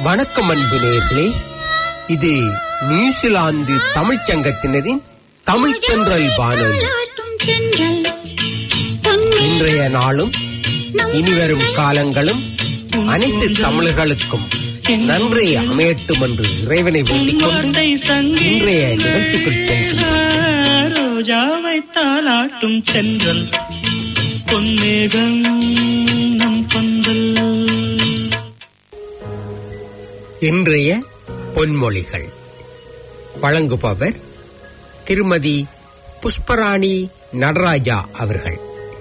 வணக்கம் அன்பு நேயர்களே இது நியூசிலாந்து தமிழ்ச் சங்கத்தினரின் தமிழ் தென்றல் வானொலி இன்றைய நாளும் இனிவரும் காலங்களும் அனைத்து தமிழர்களுக்கும் நன்றி அமையட்டும் என்று இறைவனை வேண்டிக் கொண்டு இன்றைய நிகழ்ச்சிக்குள் செல்கின்றோம் ரோஜாவை தாளாட்டும் சென்றல் பொன்னேகம் நம் பந்தல் இன்றைய பொன்மொழிகள் வழங்குபவர் திருமதி புஷ்பராணி நடராஜா அவர்கள்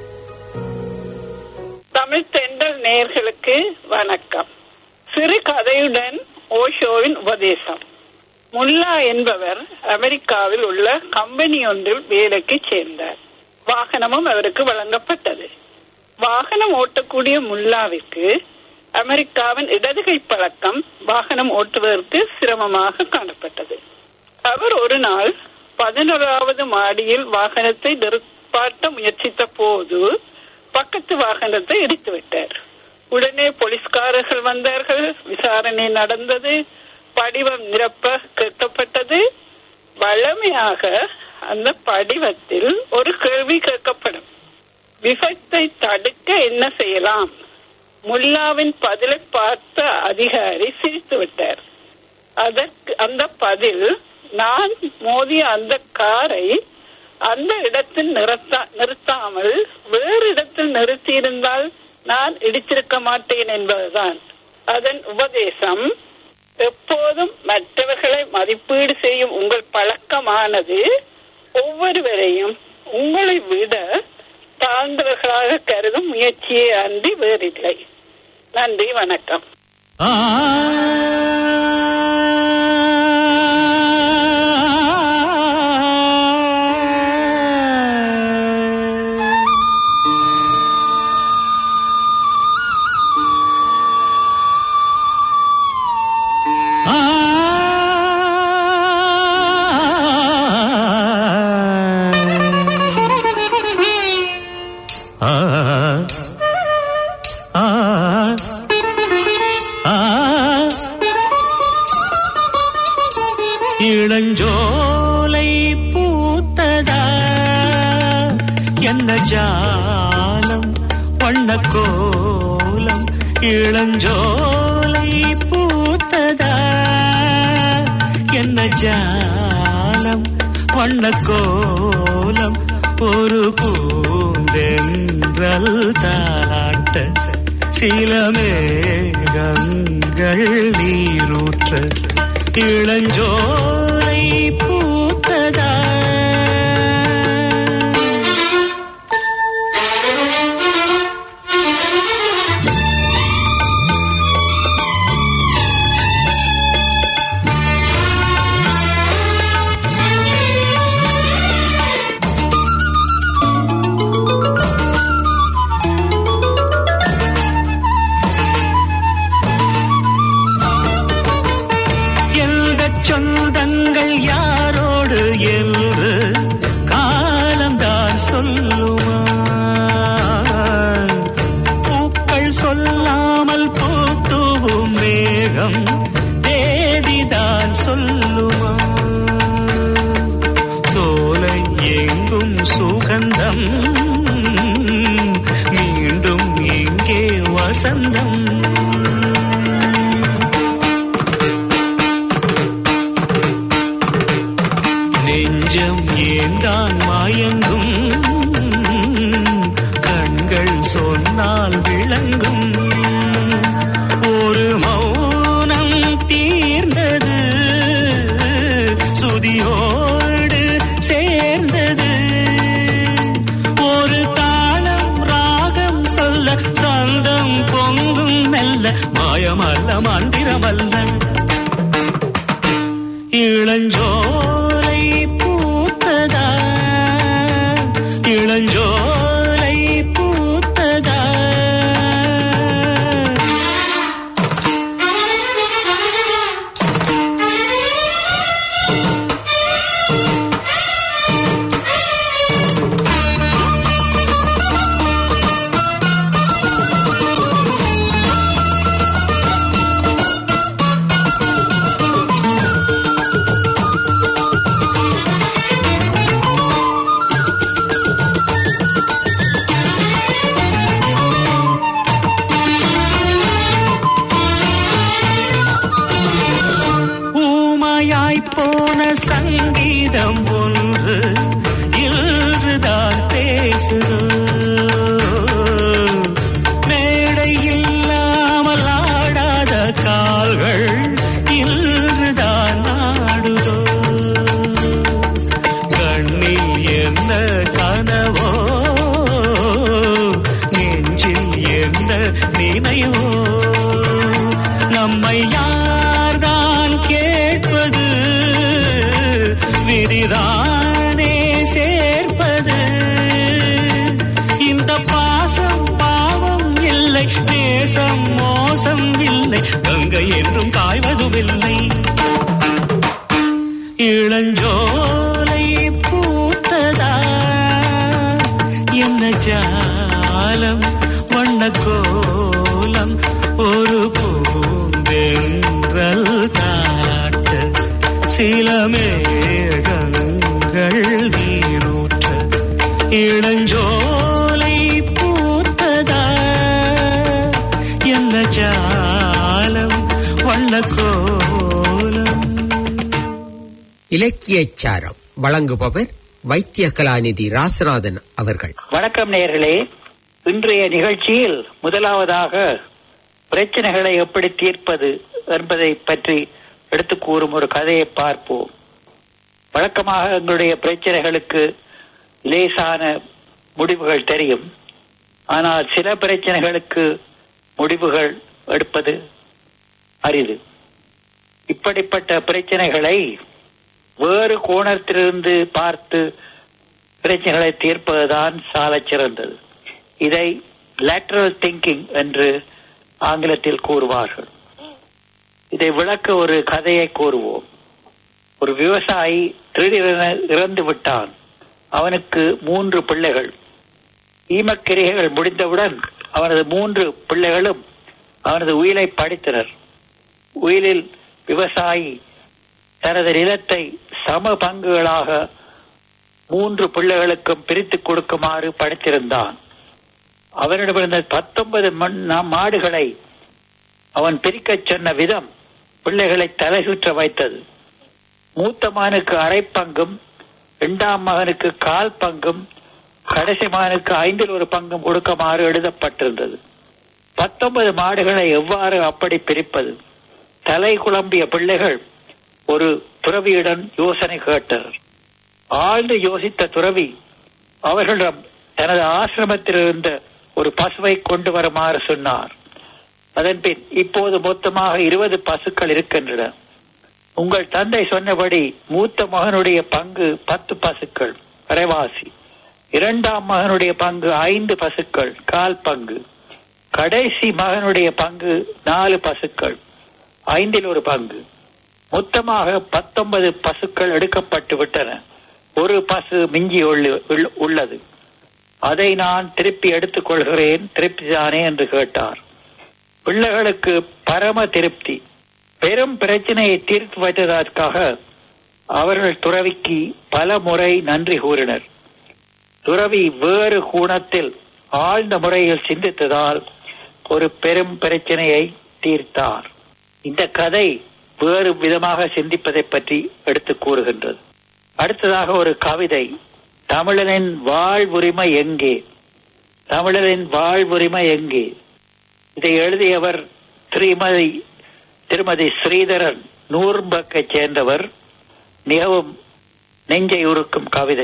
தமிழ் தென்றல் நேயர்களுக்கு வணக்கம் சிறு கதையுடன் ஓஷோவின் உபதேசம் முல்லா என்பவர் அமெரிக்காவில் உள்ள கம்பெனி ஒன்றில் வேலைக்கு சேர்ந்தார் வாகனமும் அவருக்கு வழங்கப்பட்டது வாகனம் ஓட்டக்கூடிய முல்லாவிற்கு அமெரிக்காவின் இடதுகை பழக்கம் வாகனம் ஓட்டுவதற்கு சிரமமாக காணப்பட்டது அவர் ஒரு நாள் பதினோராவது மாடியில் வாகனத்தை நிறுப்பாட்ட முயற்சித்த போது பக்கத்து வாகனத்தை இடித்து விட்டார் உடனே போலீஸ்காரர்கள் வந்தார்கள் விசாரணை நடந்தது படிவம் நிரப்ப கேட்கப்பட்டது வழமையாக அந்த படிவத்தில் ஒரு கேள்வி கேட்கப்படும் விபத்தை தடுக்க என்ன செய்யலாம் முல்லாவின் பதிலை பார்த்த அதிகாரி சிரித்து விட்டார் அதற்கு அந்த பதில் நான் மோதிய அந்த காரை அந்த இடத்தில் நிறுத்தா நிறுத்தாமல் வேறு இடத்தில் நிறுத்தியிருந்தால் நான் இடிச்சிருக்க மாட்டேன் என்பதுதான் அதன் உபதேசம் எப்போதும் மற்றவர்களை மதிப்பீடு செய்யும் உங்கள் பழக்கமானது ஒவ்வொருவரையும் உங்களை விட தாழ்ந்தவர்களாக கருதும் முயற்சியே அன்றி வேறில்லை நன்றி வணக்கம் இளஞ்சோலை பூத்ததா என்ன ஜாலம் வண்ண கோலம் இளஞ்சோலை பூத்ததா என்ன ஜாலம் வண்ண கோலம் ஒரு பூந்தென்றல் தாளாட்ட சில மேகங்கள் நீரூற்ற இளஞ்சோலை பூத்ததா எந்த சொந்தங்கள் யாரோடு என்று காலம்தான் சொல்லுமா பூக்கள் சொல்லாமல் பூத்துவும் மேகம் தேதிதான் சொல்லுமா சோலை எங்கும் சுகந்தம் மீண்டும் இங்கே வசந்தம் நெஞ்சம் ஏந்தான் மாயங்கும் கண்கள் சொன்னால் விளங்கும் ஒரு மௌனம் தீர்ந்தது சுதியோடு சேர்ந்தது ஒரு தாளம் ராகம் சொல்ல சந்தம் பொங்கும் மெல்ல மாயமல்ல மந்திரமல்ல இளஞ்சோலை பூத்ததா இளஞ்சோலை பூத்ததா சங்கீதம் ஒன்று இன்றுதான் பேசுதோ மேடை இல்லாமல் ஆடாத கால்கள் இன்றுதான் ஆடுதோ கண்ணில் என்ன கனவோ நெஞ்சில் என்ன நினைவோ நம்மை யார்தான் கேட்பது விரிதானே சேர்ப்பது இந்த பாசம் பாவம் இல்லை நேசம் மோசம் இல்லை கங்கை என்றும் காய்வதுமில்லை இளஞ்சோலை பூத்ததா என்ன ஜாலம் வண்ண கோலம் ஒரு பூந்தென்றல் காட்ட சில மேகங்கள் நீரூற்ற இளஞ்சோலை பூத்ததா என்ன ஜாலம் வண்ண கோலம் இலக்கியச் சாரம் வழங்குபவர் வைத்திய கலாநிதி ராசநாதன் அவர்கள் வணக்கம் நேயர்களே இன்றைய நிகழ்ச்சியில் முதலாவதாக பிரச்சனைகளை எப்படி தீர்ப்பது என்பதை பற்றி எடுத்து கூறும் ஒரு கதையை பார்ப்போம் வழக்கமாக எங்களுடைய பிரச்சனைகளுக்கு லேசான முடிவுகள் தெரியும் ஆனால் சில பிரச்சனைகளுக்கு முடிவுகள் எடுப்பது அரிது இப்படிப்பட்ட பிரச்சனைகளை வேறு கோணத்திலிருந்து பார்த்து பிரச்சனைகளை தீர்ப்பதுதான் சாலச் சிறந்தது இதை லேட்டரல் திங்கிங் என்று ஆங்கிலத்தில் கூறுவார்கள் இதை விளக்க ஒரு கதையை கூறுவோம் ஒரு விவசாயி திடீரென இறந்து விட்டான் அவனுக்கு மூன்று பிள்ளைகள் ஈமக்கிரிகைகள் முடிந்தவுடன் அவனது மூன்று பிள்ளைகளும் அவனது உயிலை படித்தனர் உயிலில் விவசாயி தனது நிலத்தை சம பங்குகளாக மூன்று பிள்ளைகளுக்கும் பிரித்து கொடுக்குமாறு படைத்திருந்தான் அவனிடமிருந்த பத்தொன்பது மண் மாடுகளை அவன் பிரிக்கச் சொன்ன விதம் பிள்ளைகளை தலை சுற்ற வைத்தது மூத்த மகனுக்கு அரை பங்கும் இரண்டாம் மகனுக்கு கால் பங்கும் கடைசி மகனுக்கு ஐந்தில் ஒரு பங்கும் கொடுக்குமாறு எழுதப்பட்டிருந்தது பத்தொன்பது மாடுகளை எவ்வாறு அப்படி பிரிப்பது தலை குழம்பிய பிள்ளைகள் ஒரு துறவியுடன் யோசனை கேட்டனர் ஆழ்ந்து யோசித்த துறவி அவர்களிடம் தனது ஆசிரமத்தில் இருந்த ஒரு பசுவை கொண்டு வருமாறு சொன்னார் அதன்பின் இப்போது மொத்தமாக இருபது பசுக்கள் இருக்கின்றன உங்கள் தந்தை சொன்னபடி மூத்த மகனுடைய பங்கு பத்து பசுக்கள் அரைவாசி இரண்டாம் மகனுடைய பங்கு ஐந்து பசுக்கள் கால் பங்கு கடைசி மகனுடைய பங்கு நாலு பசுக்கள் ஐந்தில் ஒரு பங்கு மொத்தமாக பத்தொன்பது பசுக்கள் எடுக்கப்பட்டு விட்டன ஒரு பசு மிஞ்சி உள்ள- உள்ளது அதை நான் திருப்பி எடுத்துக் கொள்கிறேன் திருப்தி தானே என்று கேட்டார் பிள்ளைகளுக்கு பரம திருப்தி பெரும் பிரச்சனையை தீர்த்து வைத்ததற்காக அவர்கள் துறவிக்கு பல முறை நன்றி கூறினர் துறவி வேறு கூணத்தில் ஆழ்ந்த முறையில் சிந்தித்ததால் ஒரு பெரும் பிரச்சனையை தீர்த்தார் இந்த கதை வேறு விதமாக சிந்திப்பதை பற்றி எடுத்து கூறுகின்றது அடுத்ததாக ஒரு கவிதை தமிழனின் வாழ்வுரிமை எங்கே தமிழரின் வாழ்வுரிமை எங்கே இதை எழுதியவர் ஸ்ரீமதி திருமதி ஸ்ரீதரன் நூர்பக்கைச் சேர்ந்தவர் மிகவும் நெஞ்சை உருக்கும் கவிதை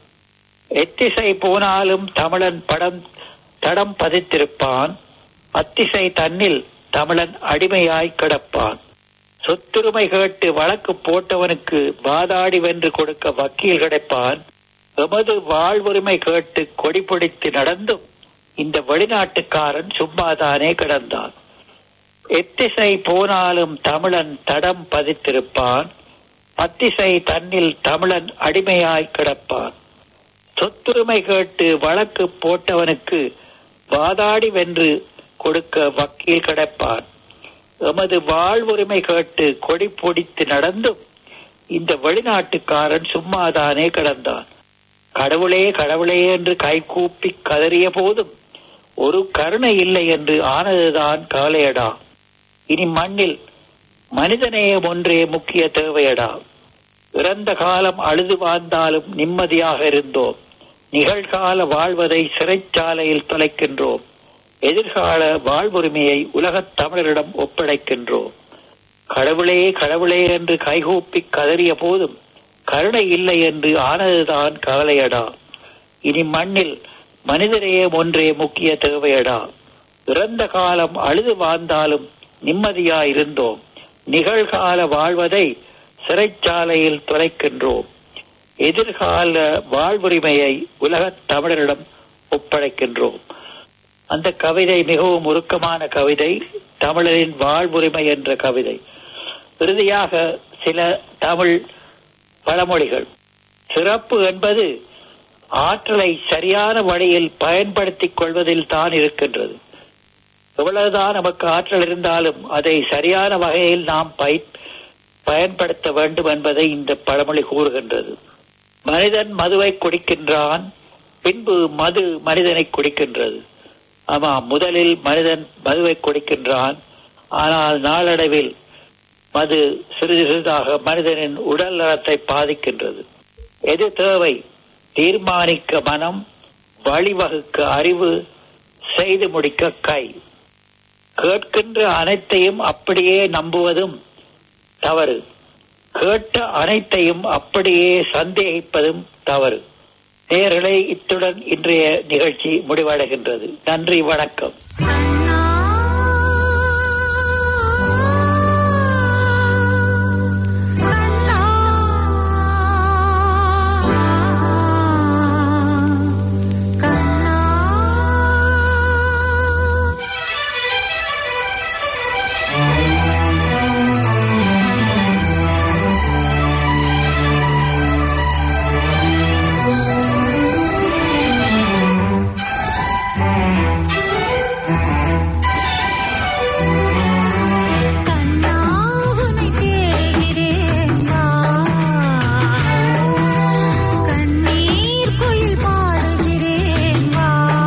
எத்திசை போனாலும் தமிழன் படம் தடம் பதித்திருப்பான் அத்திசை தன்னில் தமிழன் அடிமையாய் கிடப்பான் சொத்துரிமை கேட்டு வழக்கு போட்டவனுக்கு வாதாடி வென்று கொடுக்க வக்கீல் கிடைப்பான் எமது வாழ்வுரிமை கேட்டு கொடி பிடித்து நடந்தும் இந்த வெளிநாட்டுக்காரன் சும்மாதானே கிடந்தான் எத்திசை போனாலும் தமிழன் தடம் பதித்திருப்பான் அத்திசை தன்னில் தமிழன் அடிமையாய் கிடப்பான் சொத்துரிமை கேட்டு வழக்கு போட்டவனுக்கு வாதாடி வென்று கொடுக்க வக்கீல் கிடப்பான் எமது வாழ்வுரிமை கேட்டு கொடி பிடித்து நடந்தும் இந்த வெளிநாட்டுக்காரன் சும்மாதானே கிடந்தான் கடவுளே கடவுளே என்று கைகூப்பி கதறிய போதும் ஒரு கருணை இல்லை என்று ஆனதுதான் கவலையடா இனி மண்ணில் மனிதநேயம் ஒன்றே முக்கிய தேவையடா இறந்த காலம் அழுது வாழ்ந்தாலும் நிம்மதியாக இருந்தோம் நிகழ்கால வாழ்வதை சிறைச்சாலையில் தொலைக்கின்றோம் எதிர்கால வாழ்வுரிமையை உலகத் தமிழரிடம் ஒப்படைக்கின்றோம் கடவுளே கடவுளே என்று கைகூப்பி கதறிய போதும் கருணை இல்லை என்று ஆனதுதான் கவலையடா இனி மண்ணில் மனிதநேயம் ஒன்றே முக்கிய தேவையடா இறந்த காலம் அழுது வாழ்ந்தாலும் நிம்மதியாயிருந்தோம் நிகழ்கால வாழ்வதை சிறைச்சாலையில் தொலைக்கின்றோம் எதிர்கால வாழ்வுரிமையை உலகத் தமிழரிடம் ஒப்படைக்கின்றோம் அந்த கவிதை மிகவும் உருக்கமான கவிதை தமிழரின் வாழ்வுரிமை என்ற கவிதை இறுதியாக சில தமிழ் பழமொழிகள் சிறப்பு என்பது ஆற்றலை சரியான வழியில் பயன்படுத்திக் கொள்வதில் தான் இருக்கின்றது எவ்வளவுதான் நமக்கு ஆற்றல் இருந்தாலும் அதை சரியான வகையில் நாம் பய- பயன்படுத்த வேண்டும் என்பதை இந்த பழமொழி கூறுகின்றது மனிதன் மதுவை குடிக்கின்றான் பின்பு மது மனிதனை குடிக்கின்றது ஆமா முதலில் மனிதன் மதுவை குடிக்கின்றான் ஆனால் நாளடைவில் மது சிறிது சிறிதாக மனிதனின் உடல் நலத்தை பாதிக்கின்றது எது தேவை தீர்மானிக்க மனம் வழிவகுக்க அறிவு செய்து முடிக்க கை கேட்கின்ற அனைத்தையும் அப்படியே நம்புவதும் தவறு கேட்ட அனைத்தையும் அப்படியே சந்தேகிப்பதும் தவறு நேர்களை இத்துடன் இன்றைய நிகழ்ச்சி முடிவடைகின்றது நன்றி வணக்கம் கண்ணா கண்ணா கண்ணா கண்ணா உன்னை தேடுகிறேன் வா கண்ணீர் குயில் பாடுகிறேன் வா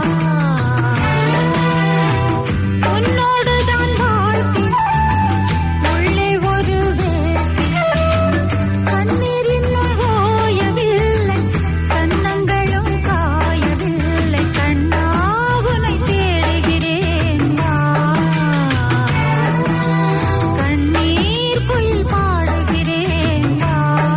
உன்னோடு தான் வாழ்க்கை உள்ளே ஒரு வேட்டை கண்ணீர் இன்னும் ஓயவில்லை கண்ணங்களும் காயவில்லை கண்ணா உன்னை தேடுகிறேன் வா கண்ணீர் குயில் பாடுகிறேன் வா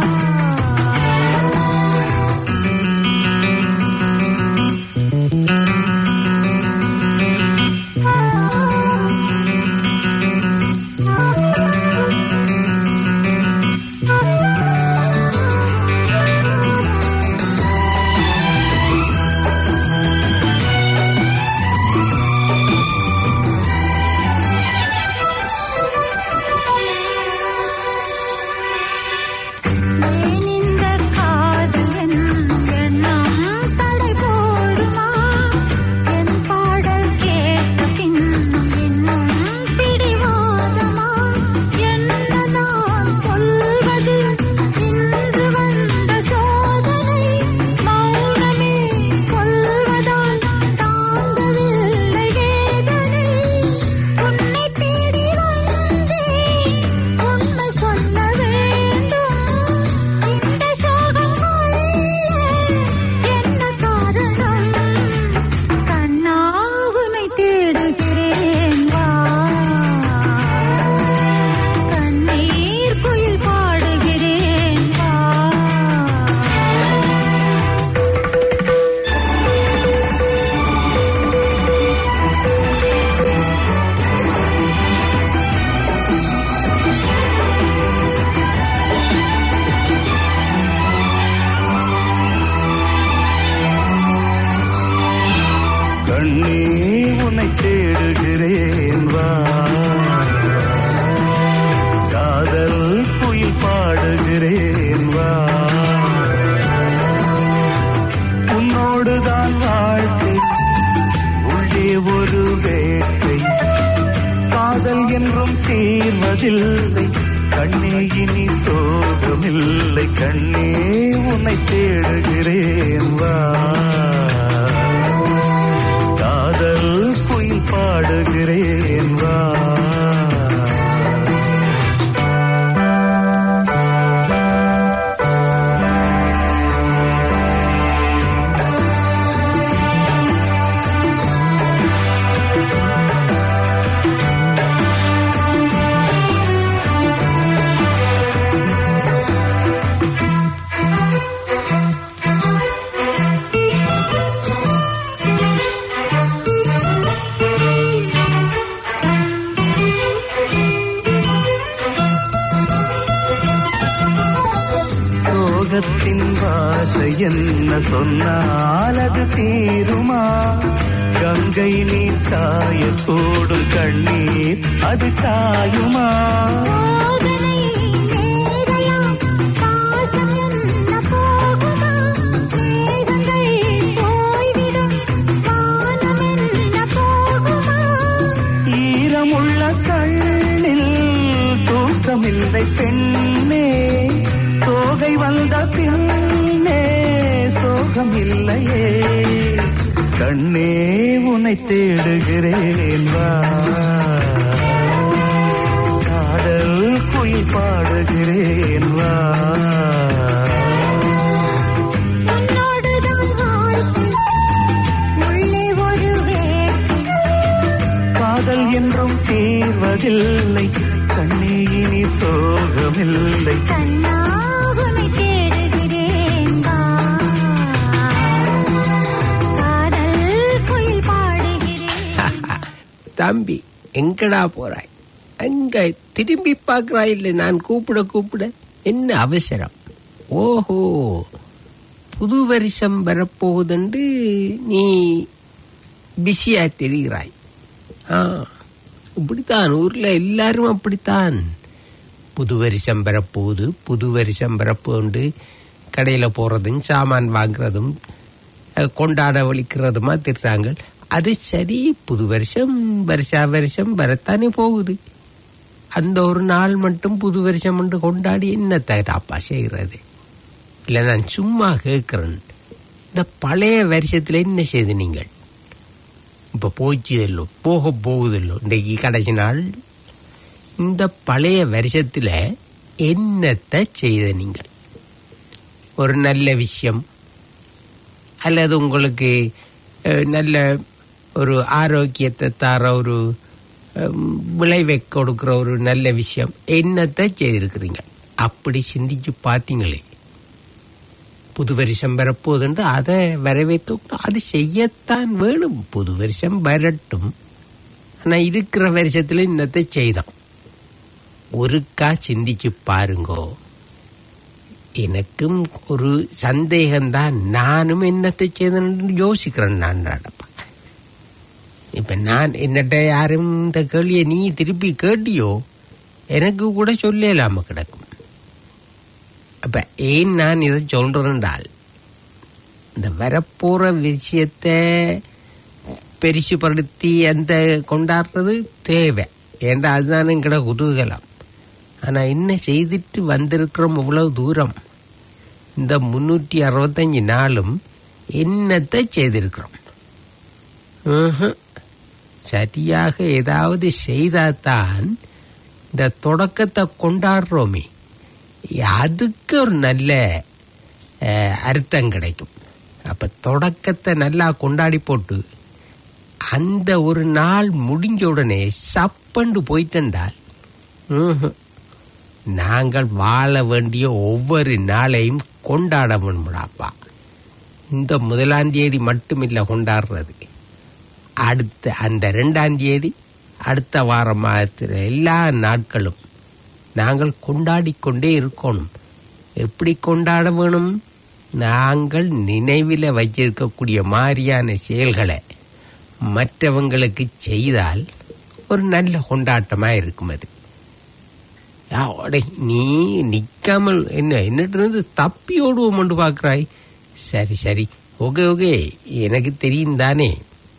ஏன் இந்த காதல் எண்ணம் தடை போடுமா என் பாடல் கேட்ட பின்னும் இன்னும் பிடிவாதமா என்ன நான் சொல்வது இன்று வந்த சோதனை மௌனமே கொல்வதால் தாங்கவில்லை வேதனை உன்னை தேடி வந்தேன் உண்மை சொல்ல வேண்டும் இந்த சோகம் என்ன காரணம் கண்ணா உன்னை தேடுகிறேன் வா கண்ணீர் குயில் பாடுகிறேன் வா கண்ணே உன்னை தேடுகிறேன் வா காதல் குயில் பாடுகிறேன் வா உன்னோடுதான் வாழ்க்கை உள்ளே ஒரு வேட்டை காதல் என்றும் தீர்வதில்லை கண்ணே இனி சோகமில்லை கண்ணே உன்னை தேடுகிறேன் வா காதல் குயில் பாடுகிறேன் வா சோகத்தின் பாஷை என்ன சொன்னால் அது தீருமா கங்கை நீர் காயக்கூடும் கண்ணீர் அது காயுமா சோதனை நேரலாம் பாசம் என்ன போகுமா மேகங்கள் போய்விடும் வானம் என்ன போகுமா ஈரமுள்ள கண்ணில் தூக்கமில்லை பெண்ணே தோகை வந்த பின்னே சோகமில்லையே கண்ணே உன்னை தேடுகிறேன் வா காதல் குயில் பாடுகிறேன் வா உன்னோடுதான் வாழ்க்கை உள்ளே ஒரு வேட்கை காதல் என்றும் தீர்வதில்லை கண்ணே இனி சோகமில்லை கண்ணாகுனை தேடுகிறேன் வா காதல் குயில் பாடுகிறேன் தம்பி எங்கடா போறாய் அங்க திரும்பி பார்க்கறாய் இல்லை நான் கூப்பிட கூப்பிட என்ன அவசரம் ஓஹோ புது வருஷம் வரப்போகுதுண்டு நீ பிஸியா தெரிகிறாய் ஆ இப்படித்தான் ஊர்ல எல்லாரும் அப்படித்தான் புது வருஷம் வரப்போகுது புது வருஷம் வரப்போண்டு கடையில் போகிறதும் சாமான் வாங்குறதும் அஹ், கொண்டாட ஒழிக்கிறதுமா திட்டுறாங்க அது சரி புது வருஷம் வருஷா வருஷம் வரத்தானே போகுது அந்த ஒரு நாள் மட்டும் புது வருஷம் மட்டும் கொண்டாடி என்னத்தை அப்பா செய்கிறது இல்லை நான் சும்மா கேட்குறேன் இந்த பழைய வருஷத்தில் என்ன செய்து நீங்கள் இப்போ போச்சுதல்லோ போக போகுதல்லோ இன்றைக்கு கடைசி நாள் இந்த பழைய வருஷத்தில் என்னத்தை செய்த நீங்கள் ஒரு நல்ல விஷயம் அல்லது உங்களுக்கு அஹ், நல்ல ஒரு ஆரோக்கியத்தை தர ஒரு ஹம், விளைவை கொடுக்குற ஒரு நல்ல விஷயம் என்னத்தை செய்திருக்கிறீங்க அப்படி சிந்திச்சு பார்த்தீங்களே புது வருஷம் வரப்போகுதுன்று அதை வரவேற்க அது செய்யத்தான் வேணும் புது வருஷம் வரட்டும் ஆனால் இருக்கிற வருஷத்தில் இன்னத்தை செய்தான் ஒருக்கா சிந்திச்சு பாருங்கோ எனக்கும் ஒரு சந்தேகம்தான் நானும் என்னத்தை செய்தேன்னு யோசிக்கிறேன் நான் நடப்பா இப்ப நான் என்னட்ட யாரும் இந்த கேள்வியை நீ திருப்பி கேட்டியோ எனக்கு கூட சொல்லலாம கிடக்கும் அப்ப ஏன் நான் இதை சொல்றேன்டால் இந்த வரப்போற விஷயத்தை பெருசுபடுத்தி அந்த கொண்டாடுறது தேவை ஏன்டா அதுதான் எங்கட குதூகலம் ஆனா என்ன செய்துட்டு வந்திருக்கிறோம் இவ்வளவு தூரம் இந்த முன்னூற்றி அறுபத்தஞ்சு நாளும் என்னத்தை செய்திருக்கிறோம் ம்ஹும். சரியாக ஏதாவது செய்தாதான் இந்த தொடக்கத்தை கொண்டாடுறோமே அதுக்கு ஒரு நல்ல அஹ், அர்த்தம் கிடைக்கும் அப்ப தொடக்கத்தை நல்லா கொண்டாடி போட்டு அந்த ஒரு நாள் முடிஞ்ச உடனே சப்பண்டு போயிட்டென்றால் ம்ஹும். நாங்கள் வாழ வேண்டிய ஒவ்வொரு நாளையும் கொண்டாட வேணும்டாப்பா இந்த முதலாம் தேதி மட்டுமில்லை கொண்டாடுறது அடுத்த அந்த ரெண்டாம் தேதி அடுத்த வாரம் மாதத்தில் எல்லா நாட்களும் நாங்கள் கொண்டாடி கொண்டே இருக்கணும் எப்படி கொண்டாட வேணும் நாங்கள் நினைவில் வச்சிருக்கக்கூடிய மாதிரியான செயல்களை மற்றவங்களுக்கு செய்தால் ஒரு நல்ல கொண்டாட்டமாக இருக்கும் அது யா, அடே, நீ நிக்காமல் என்ன என்னட்டு இருந்து தப்பி ஓடுவோம் பார்க்குறாய் சரி சரி ஓகே ஓகே எனக்கு தெரியும் தானே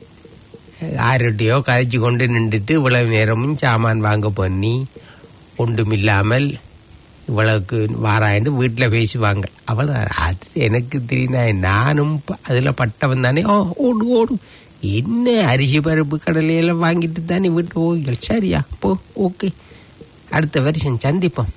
ஆருடையோ கதைச்சு கொண்டு நின்றுட்டு இவ்வளவு நேரமும் சாமான் வாங்க பண்ணி ஒன்றுமில்லாமல் இவ்வளவுக்கு வாராயன்னு வீட்டில் பேசுவாங்க அவள் அது எனக்கு தெரியும் நானும் அதில் பட்டவன் தானே ஓ ஓடு ஓடு என்ன அரிசி பருப்பு கடலையெல்லாம் வாங்கிட்டு தானே வீட்டு போவீங்கள் சரியா போ ஓகே அடுத்த வருஷம் சந்திப்போம்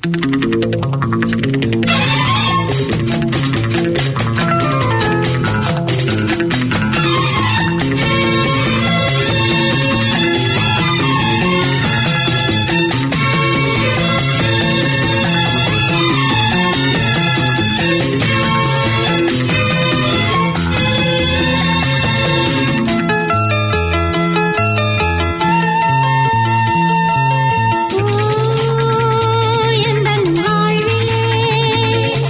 எந்தன் வாழ்விலே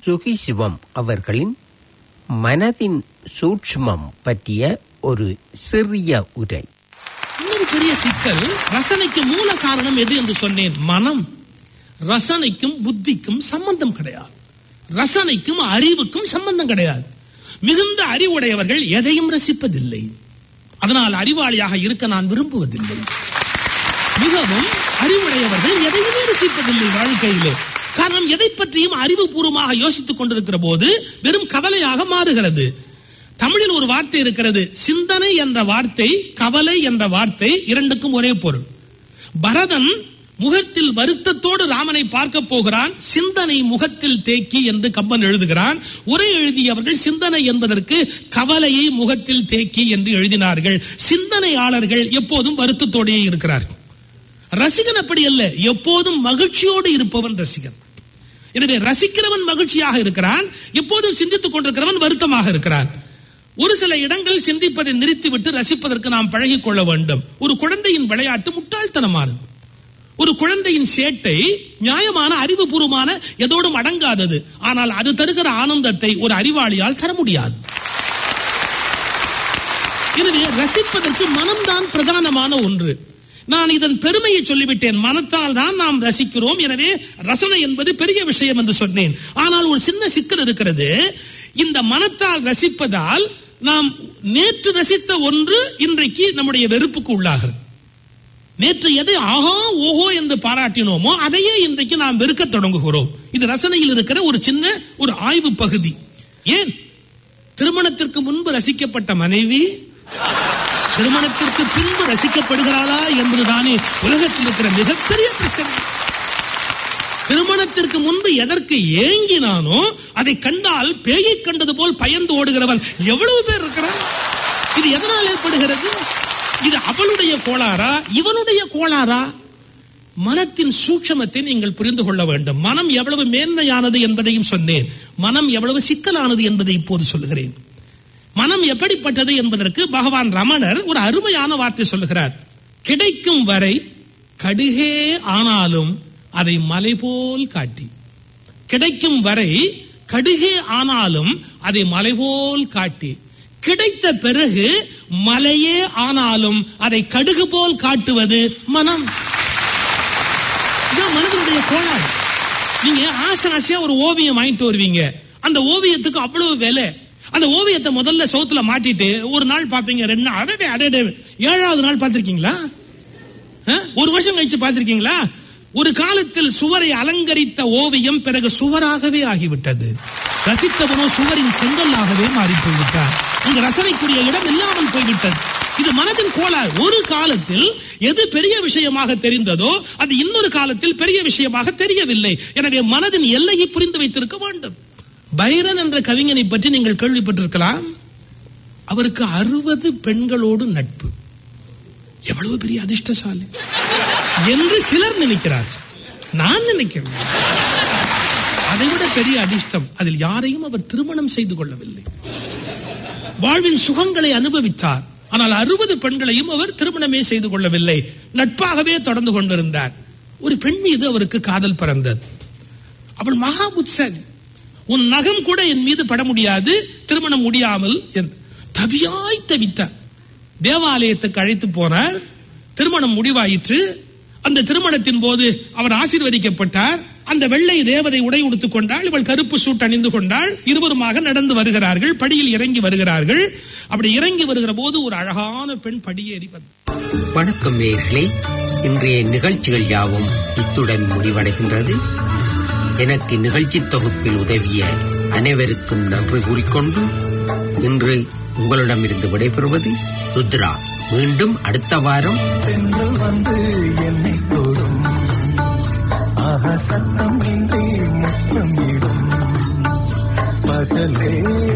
சுகி சிவம் அவர்களின் மனதின் சூட்சுமம் பற்றிய ஒரு சிறிய உரை இன்னொரு பெரிய சிக்கல் ரசனைக்கு மூல காரணம் எது என்று சொன்னேன் மனம் ரசனைக்கும் புத்திக்கும் சம்பந்தம் கிடையாது ரசனைக்கும் அறிவுக்கும் சம்பந்தம் கிடையாது மிகுந்த அறிவுடையவர்கள் எதையும் ரசிப்பதில்லை அதனால் அறிவாளியாக இருக்க நான் விரும்புவதில்லை மிகவும் அறிவுடையவர்கள் எதையுமே ரசிப்பதில்லை வாழ்க்கையிலே காரணம் எதை பற்றியும் அறிவுபூர்வமாக யோசித்துக் கொண்டிருக்கிற போது வெறும் கவலையாக மாறுகிறது தமிழில் ஒரு வார்த்தை இருக்கிறது சிந்தனை என்ற வார்த்தை கவலை என்ற வார்த்தை இரண்டுக்கும் ஒரே பொருள் பரதன் முகத்தில் வருத்தத்தோடு ராமனை பார்க்க போகிறான் சிந்தனை முகத்தில் தேக்கி என்று கம்பன் எழுதுகிறான் உரை எழுதியவர்கள் சிந்தனை என்பதற்கு கவலையை முகத்தில் தேக்கி என்று எழுதினார்கள் சிந்தனையாளர்கள் எப்போதும் வருத்தத்தோடே இருக்கிறார்கள் ரசிகன் அப்படி அல்ல எப்போதும் மகிழ்ச்சியோடு இருப்பவன் ரசிகன் எனவே ரசிக்கிறவன் மகிழ்ச்சியாக இருக்கிறான் எப்போதும் சிந்தித்துக் கொண்டிருக்கிறவன் வருத்தமாக இருக்கிறான் ஒரு சில இடங்களில் சிந்திப்பதை நிறுத்திவிட்டு ரசிப்பதற்கு நாம் பழகிக் கொள்ள வேண்டும் ஒரு குழந்தையின் விளையாட்டு முட்டாள்தனமானது ஒரு குழந்தையின் சேட்டை நியாயமான அறிவுபூர்வமான எதோடும் அடங்காதது ஆனால் அது தருகிற ஆனந்தத்தை ஒரு அறிவாளியால் தர முடியாது எனவே ரசிப்பதற்கு மனம்தான் பிரதானமான ஒன்று நான் இதன் பெருமையை சொல்லிவிட்டேன் மனத்தால் தான் நாம் ரசிக்கிறோம் எனவே ரசனை என்பது பெரிய விஷயம் என்று சொன்னேன் ஆனால் ஒரு சின்ன சிக்கல் இருக்கிறது இந்த மனத்தால் ரசிப்பதால் நாம் நேற்று ரசித்த ஒன்று இன்றைக்கு நம்முடைய வெறுப்புக்கு உள்ளாகிறது நேற்று எதை ஆஹா ஓஹோ என்று பாராட்டினோமோ அதையே இன்றைக்கு நாம் வெறுக்க தொடங்குகிறோம் இது ரசனையில் இருக்கிற ஒரு சின்ன ஒரு ஆய்வு பகுதி ஏன் திருமணத்திற்கு முன்பு ரசிக்கப்பட்ட மனைவி திருமணத்திற்கு பின்பு ரசிக்கப்படுகிறாளா என்பதுதானே உலகத்தில் இருக்கிற மிகப்பெரிய பிரச்சனை திருமணத்திற்கு முன்பு எதற்கு ஏங்கினானோ அதை கண்டால் பேயை கண்டது போல் பயந்து ஓடுகிறவன் எவ்வளவு பேர் இருக்கிறான் இது எதனால் ஏற்படுகிறது இது அவளுடைய கோளாறா இவனுடைய கோளாறா மனத்தின் சூட்சமத்தை நீங்கள் புரிந்து கொள்ள வேண்டும் மனம் எவ்வளவு மேன்மையானது என்பதையும் சொன்னேன் மனம் எவ்வளவு சிக்கலானது என்பதை இப்போது சொல்லுகிறேன் மனம் எப்படிப்பட்டது என்பதற்கு பகவான் ரமணர் ஒரு அருமையான வார்த்தை சொல்லுகிறார் கிடைக்கும் வரை கடுகே ஆனாலும் அதை மலை போல் காட்டி கிடைக்கும் வரை கடுகே ஆனாலும் அதை மலை போல் காட்டி கிடைத்த பிறகு மலையே ஆனாலும் அதை கடுகு போல் காட்டுவது மனம் இதான் மனதினுடைய கோளாறு நீங்க ஆசை ஆசையா ஒரு ஓவியம் வாங்கிட்டு வருவீங்க அந்த ஓவியத்துக்கு அவ்வளவு விலை அந்த ஓவியத்தை முதல்ல சோத்துல மாட்டிட்டு ஒரு நாள் பாப்பீங்க ரெண்டு நாள் அடடே அடடே ஏழாவது நாள் பார்த்திருக்கீங்களா அஹ்? ஒரு வருஷம் கழிச்சு பார்த்திருக்கீங்களா ஒரு காலத்தில் சுவரை அலங்கரித்த ஓவியம் பிறகு சுவராகவே ஆகிவிட்டது ரசித்தவனோ சுவரின் செங்கல்லாகவே மாறி போய்விட்டார் இந்த ரசனைக்குரிய இடம் இல்லாமல் போய்விட்டது இது மனதின் கோளாறு ஒரு காலத்தில் எது பெரிய விஷயமாக தெரிந்ததோ அது இன்னொரு காலத்தில் பெரிய விஷயமாக தெரியவில்லை எனவே மனதின் எல்லையை புரிந்து வைத்திருக்க வேண்டும் பைரன் என்ற கவிஞனை பற்றி நீங்கள் கேள்விப்பட்டிருக்கலாம் அவருக்கு அறுபது பெண்களோடு நட்பு எவ்வளவு பெரிய அதிர்ஷ்டசாலி என்று சிலர் நினைக்கிறார் நான் நினைக்கிறேன் அதைவிட பெரிய அதிர்ஷ்டம் அதில் யாரையும் அவர் திருமணம் செய்து கொள்ளவில்லை வாழ்வின் சுகங்களை அனுபவித்தார் ஆனால் அறுபது பெண்களையும் அவர் திருமணமே செய்து கொள்ளவில்லை நட்பாகவே தொடர்ந்து கொண்டிருந்தார் ஒரு பெண் மீது அவருக்கு காதல் பிறந்தது அவள் மகா புத்சன் உன் நகம் கூட என் மீது பட முடியாது திருமணம் முடியாமல் என்று தவியாய் தவித்தார் தேவாலயத்துக்கு அழைத்து போனார் திருமணம் முடிவாயிற்று அந்த திருமணத்தின் போது அவர் ஆசீர்வதிக்கப்பட்டார் அந்த வெள்ளை தேவதை உடை உடுத்துக் கொண்டாள் இவள் கருப்பு சூட் அணிந்து கொண்டாள் இருவருமாக நடந்து வருகிறார்கள் படியில் இறங்கி வருகிறார்கள் அப்படி இறங்கி வருகிற போது ஒரு அழகான பெண் படியேறி வந்தார் வணக்கம் நேயர்களே இன்றைய நிகழ்ச்சிகள் யாவும் இத்துடன் முடிவடைகின்றது எனக்கு நிகழ்ச்சி தொகுப்பில் உதவிய அனைவருக்கும் நன்றி கூறிக்கொண்டு இன்று உங்களிடமிருந்து விடைபெறுவது ருத்ரா மீண்டும் அடுத்த வாரம் தென்றல் வந்து என்னை தொடும் ஆக சத்தம் இன்றி முத்தமிடும் பகலே